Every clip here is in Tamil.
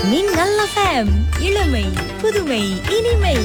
மின்னல் FM இளமை புதுமை இனிமை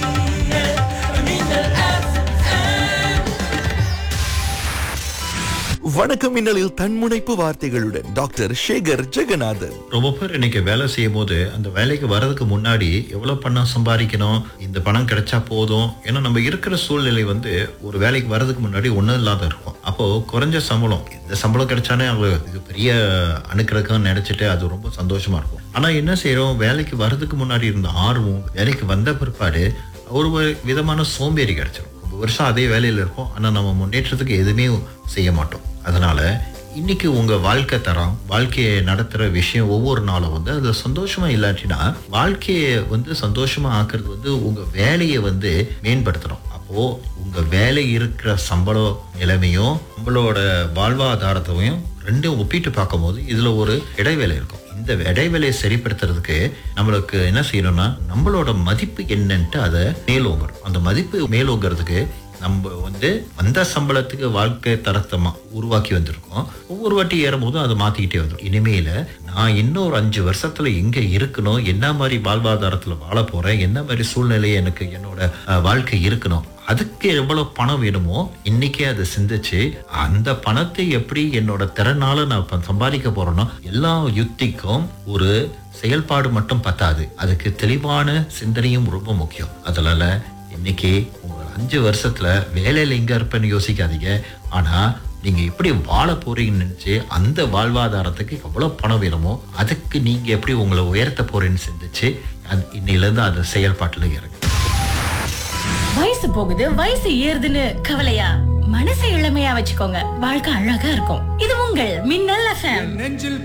வணக்கம் மின்னலில் தன்முனைப்பு வார்த்தைகளுடன் டாக்டர் சேகர் ஜெகநாதன் ரொம்ப பேர் இன்னைக்கு வேலை செய்யும் போது அந்த வேலைக்கு வர்றதுக்கு முன்னாடி எவ்வளவு பணம் சம்பாதிக்கணும் இந்த பணம் கிடைச்சா போதும் ஏன்னா நம்ம இருக்கிற சூழ்நிலை வந்து ஒரு வேலைக்கு வர்றதுக்கு முன்னாடி ஒண்ணும் இல்லாத இருக்கும் அப்போ குறைஞ்ச சம்பளம் இந்த சம்பளம் கிடைச்சானே அவங்க இது பெரிய அணுக்கிறதுக்கு நினைச்சிட்டு அது ரொம்ப சந்தோஷமா இருக்கும் ஆனா என்ன செய்யறோம் வேலைக்கு வர்றதுக்கு முன்னாடி இருந்த ஆர்வம் வேலைக்கு வந்த பிற்பாடு ஒரு வ- விதமான சோம்பேறி கிடைச்சிடும் ரொம்ப வருஷம் அதே வேலையில இருப்போம் ஆனா நம்ம முன்னேற்றத்துக்கு எதுவுமே செய்ய மாட்டோம் அதனால இன்னைக்கு உங்க வாழ்க்கை தரம் வாழ்க்கையை நடத்துற விஷயம் ஒவ்வொரு நாளும் வந்து அது சந்தோஷமா இல்லாட்டினா வாழ்க்கையை வந்து சந்தோஷமா ஆக்குறது வந்து உங்க வேலையை வந்து மேம்படுத்தணும் அப்போ உங்க வேலை இருக்கிற சம்பள நிலைமையும் உங்களோட வாழ்வாதாரத்தையும் ரெண்டும் ஒப்பிட்டு பார்க்கும்போது இதுல ஒரு இடைவேளை இருக்கும் இந்த இடைவேளையை சரிப்படுத்துறதுக்கு நம்மளுக்கு என்ன செய்யணும்னா நம்மளோட மதிப்பு என்னன்ட்டு அதை மேலோங்கணும் அந்த மதிப்பு மேலோங்கிறதுக்கு நம்ம வந்து வந்த சம்பளத்துக்கு வாழ்க்கை தரத்தமா உருவாக்கி வந்திருக்கோம் ஒவ்வொரு வாட்டி ஏறும்போது அதை மாத்திக்கிட்டே வந்துடும் இனிமேல நான் இன்னும் ஒரு அஞ்சு வருஷத்துல எங்க இருக்கணும் என்ன மாதிரி வாழ்வாதாரத்துல வாழ போறேன் என்ன மாதிரி சூழ்நிலை எனக்கு என்னோட அஹ், வாழ்க்கை இருக்கணும் அதுக்கு எவ்வளவு பணம் வேணுமோ இன்னைக்கே அதை சிந்திச்சு அந்த பணத்தை எப்படி என்னோட திறனால நான் இப்ப சம்பாதிக்க போறேனோ எல்லா யுக்திக்கும் ஒரு செயல்பாடு மட்டும் பத்தாது அதுக்கு தெளிவான சிந்தனையும் ரொம்ப முக்கியம் அதனால இன்னைக்கு உங்க அஞ்சு வருஷத்துல வேலையில எங்க இருப்பேன்னு யோசிக்காதீங்க ஆனா நீங்க எப்படி வாழ போறீங்கன்னு நினைச்சு அந்த வாழ்வாதாரத்துக்கு எவ்வளவு பணம் வேணுமோ அதுக்கு நீங்க எப்படி உங்களை உயர்த்த போறேன்னு சிந்திச்சு அது இன்னையில இருந்து அந்த செயல்பாட்டுல இறங்கு வயசு போகுது வயசு ஏறுதுன்னு கவலையா மனசை இளமையா வச்சுக்கோங்க வாழ்க்கை அழகா இருக்கும் இது உங்கள் மின்னல் எஃப்எம்